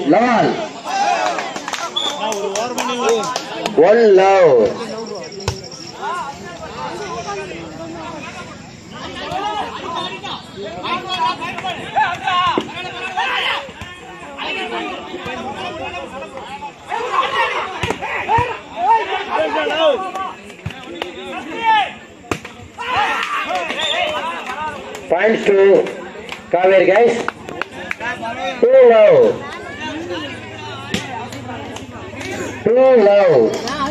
லவால் one love Points to Kaveri guys. Two low. Two low.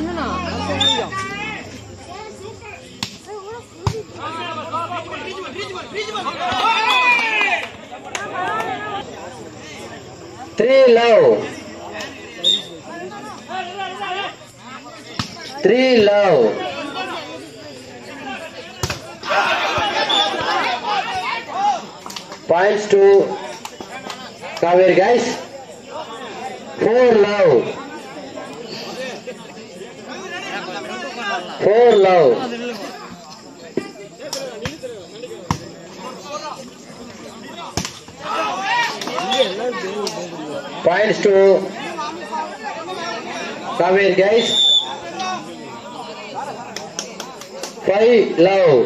Three low. Three low. Points to Kaveri guys. Four low. Four low. Points to Kaveri guys. Five low.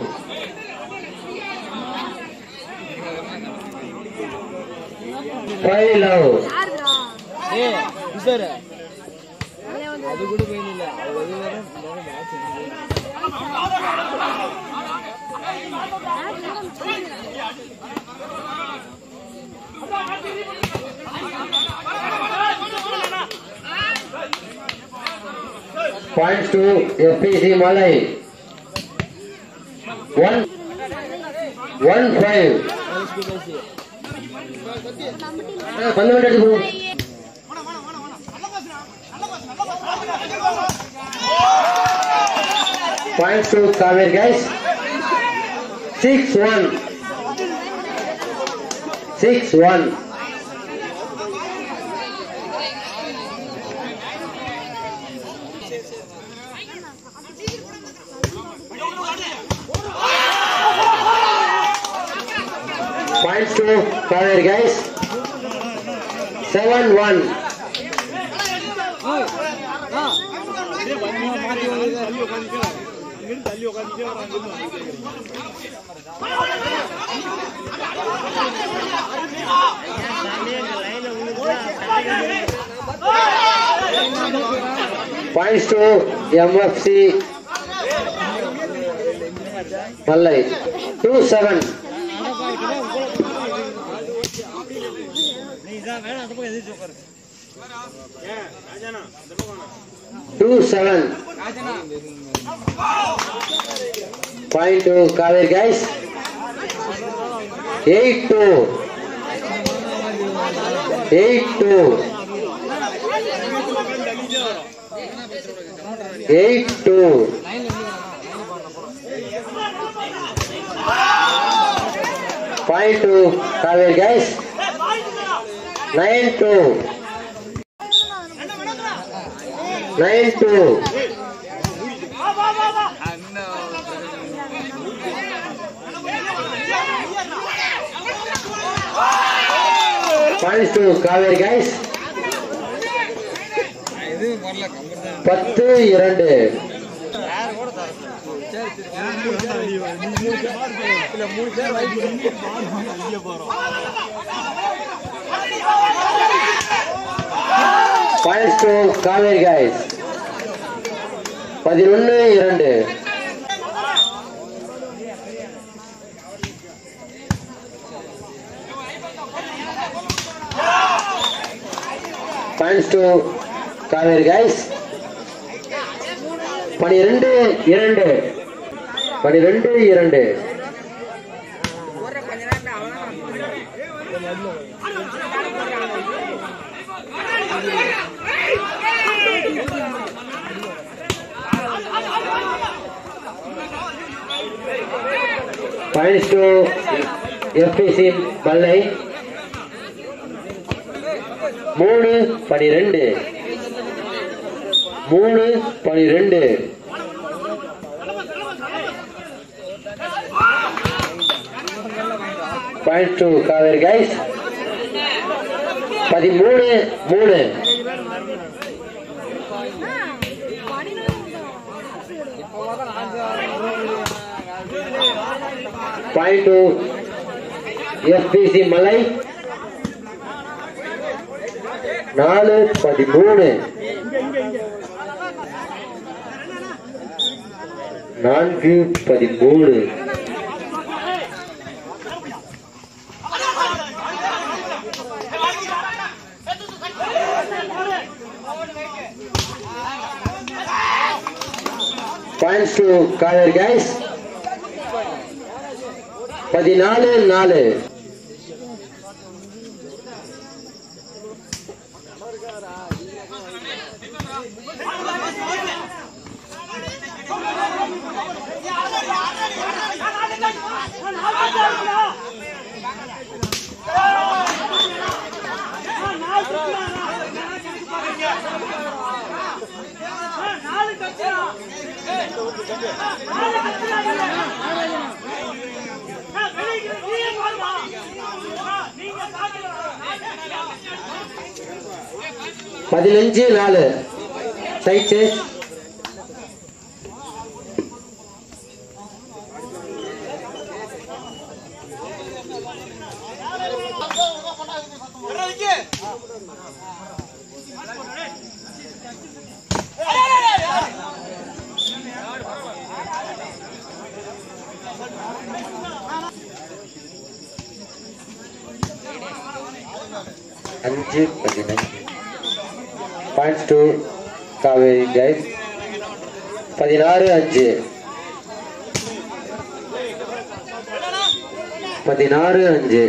Five low. ಏ sir ಅದು ಕೂಡ ಬೇನಿಲ್ಲ Points to FPC Malay. One, one five. ஆ, பந்து மட்டும் எடுத்து போ. Points to Kaveri guys. Six one. Six one. Points to Kaveri guys. Seven one. Points to MFC Mallai. Two seven. Two seven. Point to Kaveri guys. Eight two. Eight two. Eight two. Point to Kaveri guys. Nine two. Nine two. Points to Kaveri guys. பத்து இரண்டு points to Kaveri guys பதினொன்று இரண்டு points to Kaveri guys பனிரெண்டு இரண்டு பனிரெண்டு இரண்டு points to FC பல்லை மூணு பனிரெண்டு மூணு பனிரெண்டு பாயிண்ட் டு காவேரி கைஸ் பதிமூணு மூணு பாயிண்ட் டூ எஃபிசி மலை நாலு பதிமூணு நான்கு பதிமூணு பாயிண்ட்ஸ் டு காதர் கைஸ் பதினாலு நாலு பதினஞ்சு நாலு சைட் சேஸ் அஞ்சு பதினஞ்சு பாயிண்ட்ஸ் டூ காவேரி கைஸ் பதினாறு அஞ்சு பதினாறு அஞ்சு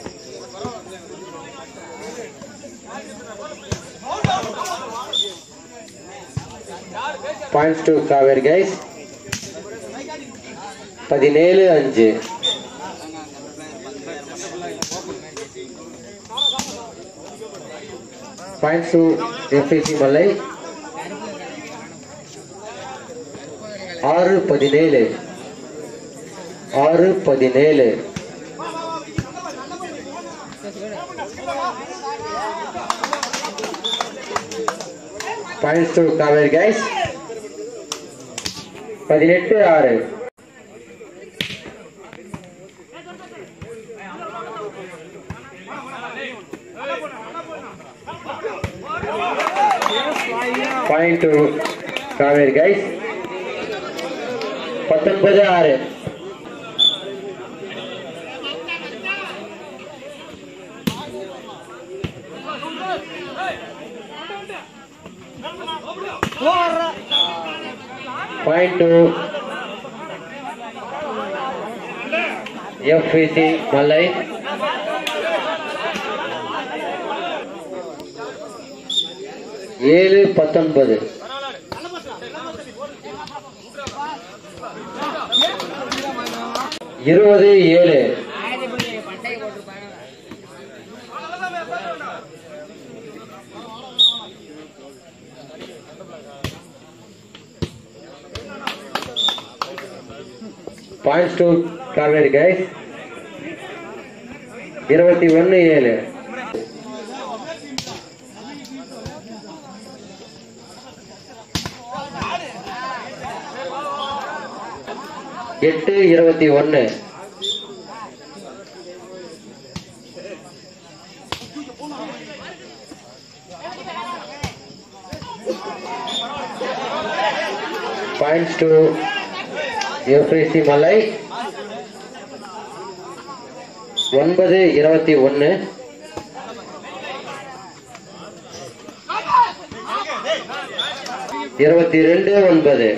பாயிண்ட்ஸ் டூ காவேரி கைஸ் பதினேழு அஞ்சு பாயிண்ட்ஸ் டூ எஃப்ஐசி மலை ஆறு பதினேழு ஆறு பதினேழு பாயிண்ட்ஸ் டூ காவேரி கைஸ் பதினெட்டு ஆறு பாயிண்ட் டூ காவேரி கைஸ் பத்தொன்பது ஆறு பாயிண்ட் டூ எஃப்இசி மலை ஏழு பத்தொன்பது இருபது ஏழு பாயிண்ட்ஸ் டூ காவேரி கைஸ் இருபத்தி ஒன்னு ஏழு எட்டு இருபத்தி ஒன்னு பாயிண்ட்ஸ் டு எஃப்ரிசி மலை ஒன்பது இருபத்தி ஒன்னு இருபத்தி ரெண்டு ஒன்பது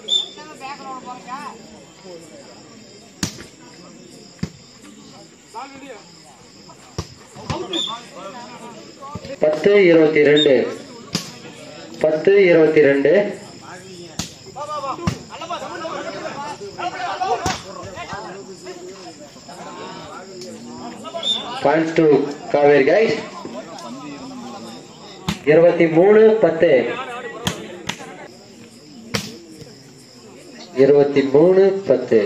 பத்து இருபத்தி ரெண்டு பத்து இருபத்தி ரெண்டு பாயிண்ட்ஸ் டு காவேரி கைஸ் இருபத்தி மூணு பத்து இருபத்தி மூணு பத்து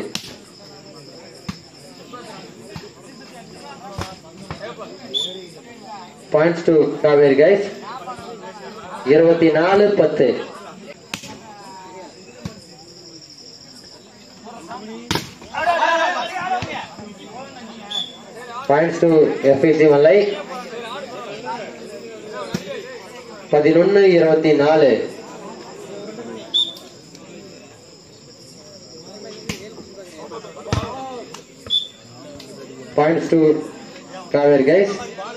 பாயிண்ட்ஸ் டு காவேரி கைஸ் இருபத்தி நாலு பத்து பாயிண்ட்ஸ் டு எஃப்இசி மல்லை பதினொன்னு இருபத்தி நாலு பாயிண்ட்ஸ் டு காவேரி கைஸ்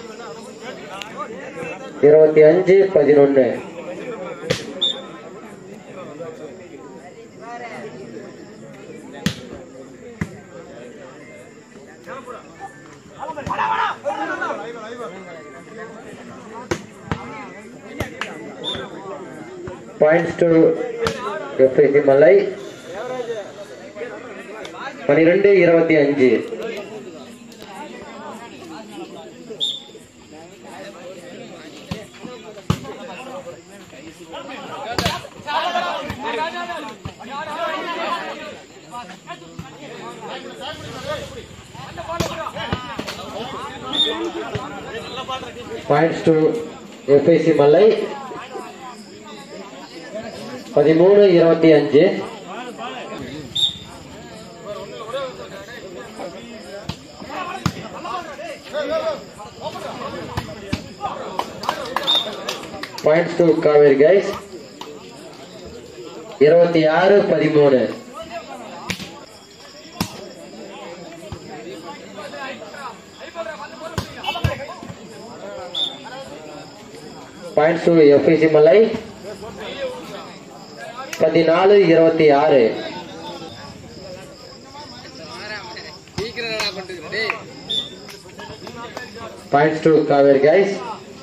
இருபத்தி அஞ்சு பதினொன்னு பாயிண்ட்ஸ் டு எஃப்ஐசி மலை பனிரெண்டு இருபத்தி அஞ்சு பாயிண்ட்ஸ் டு எஃப்ஐசி மலை பதிமூணு இருபத்தி அஞ்சு பாயிண்ட்ஸ் டு காவேரி கைஸ் இருபத்தி ஆறு பதிமூணு பாயிண்ட்ஸ் டு எஃப்இசி மலை பதினாலு இருபத்தி ஆறு பாயிண்ட்ஸ் டு காவேரி கைஸ்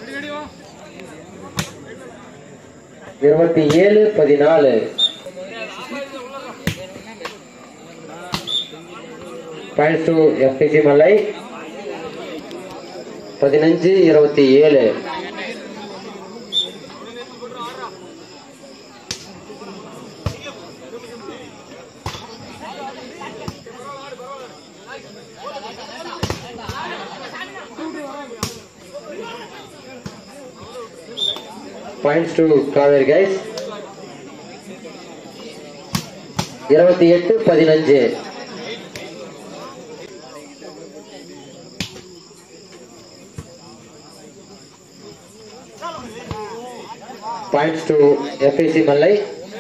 இருபத்தி ஏழு பதினாலு பாயிண்ட்ஸ் டு எஃப்டிசி மலை பதினஞ்சு இருபத்தி ஏழு பாயிண்ட்ஸ் டு காவேரி கைஸ் இருபத்தி எட்டு பதினஞ்சு பாயிண்ட்ஸ் டு எஃப்ஐசி மல்லை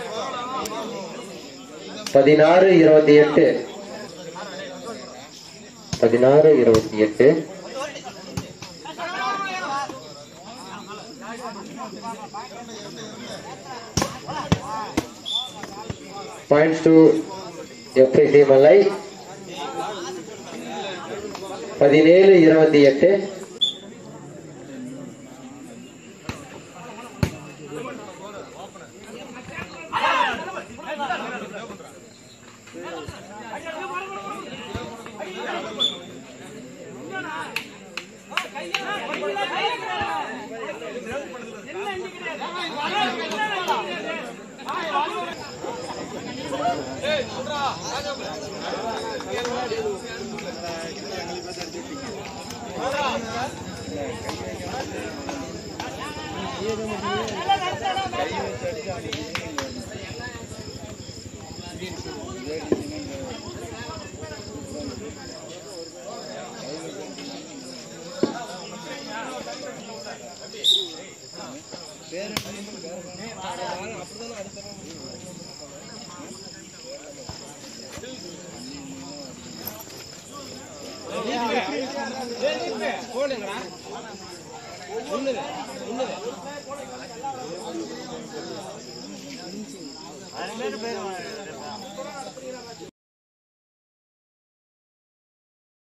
பதினாறு இருபத்தி எட்டு பதினாறு இருபத்தி எட்டு பாயிண்ட்ஸ் டு எஃப்ஐசி மல்லை பதினேழு இருபத்தி எட்டு அது பேர்